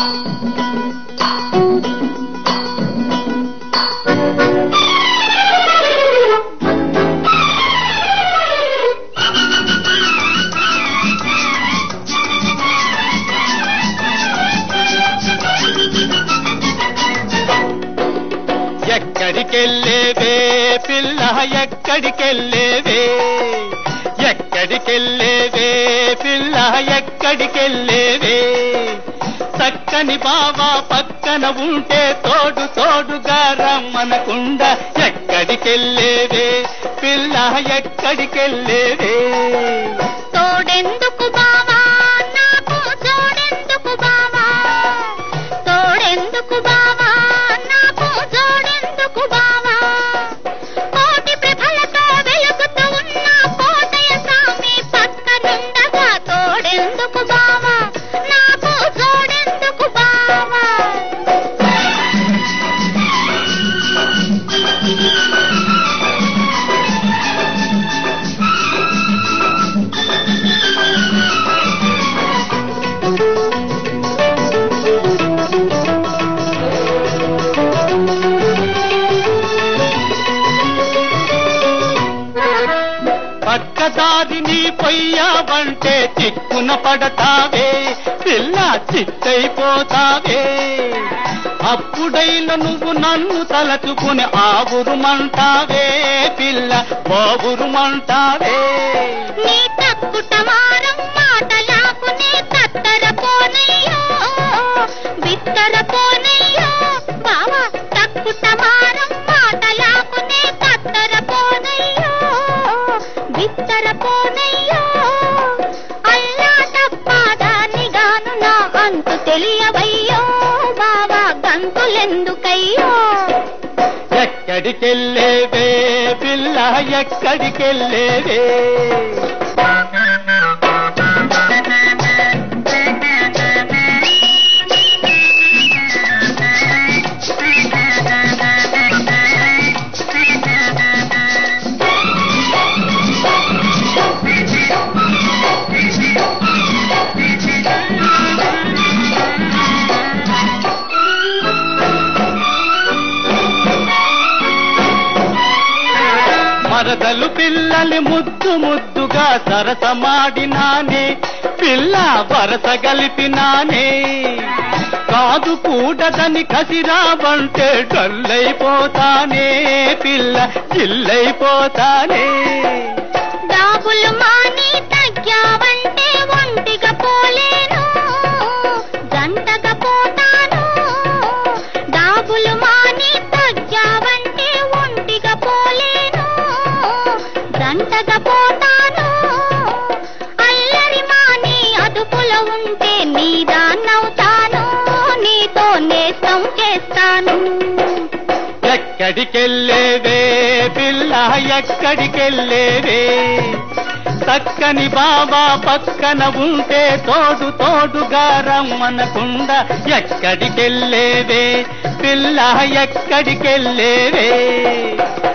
ఎక్కడికెళ్ళేవే పిల్ల ఎక్కడికెళ్ళేవే ఎక్కడికెళ్ళేవే పిల్ల ఎక్కడికెళ్ళేవే చక్కని బావా పక్కన ఉంటే తోడు తోడుగా రమ్మనకుండా ఎక్కడికెళ్ళేవే పిల్ల ఎక్కడికెళ్ళేవే తోడెందుకు బావా నాకు జోడెందుకు బావా తోడెందుకు బావా నాకు జోడెందుకు బావా కోటి ప్రభలతో వెలుగుతూ ఉన్న కోటయ స్వామి పక్కనుండగా తోడెందుకు బావా నాకు జోడెందుకు బావా పక్కదారి నీ పొయ్యావంటే చిక్కున పడతావే పిల్ల చిత్తైపోతావే అప్పుడైన నువ్వు నన్ను తలచుకుని ఆవురుమంటావే పిల్ల బావురుమంటావే నీ తక్కుట మారం మాటలాకు నీ తత్తర పోనయ్యో బిత్తర పోనయ్యో బావా తక్కుట మారం మాటలాకు నీ తత్తర పోనయ్యో బిత్తర పోనయ్యో అల్లా తప్పాదాన్ని గాను నా అంతు తెలియవయ్యో బావా గంతులెందుకయ్యో ఎక్కడికెళ్ళేవే పిల్ల ఎక్కడికెళ్ళేవే మరదలు పిల్లలి ముద్దు ముద్దుగా సరసమాడినానే పిల్ల వరస గలిపినానే కాదు కూడదని కసిరావంటే డల్లైపోతానే పిల్ల జిల్లైపోతానే దాబులు మాని తగ్గావంటే ఒంటిగా పోలేను జంటగా పోతాను దాబులు మాని తగ్గావంటే ఒంటిగా పోలేను జంటగా పోతాను అల్లరి మాని అదుపులో ఉంటే నీ దాన్నవుతాను నీతో నేస్తం చేస్తాను ఎక్కడికెళ్ళేవే పిల్ల ఎక్కడికెళ్ళేవే చక్కని బాబా పక్కన ఉంటే తోడు తోడుగా రమ్మనకుండా ఎక్కడికెళ్ళేవే పిల్ల ఎక్కడికెళ్ళేవే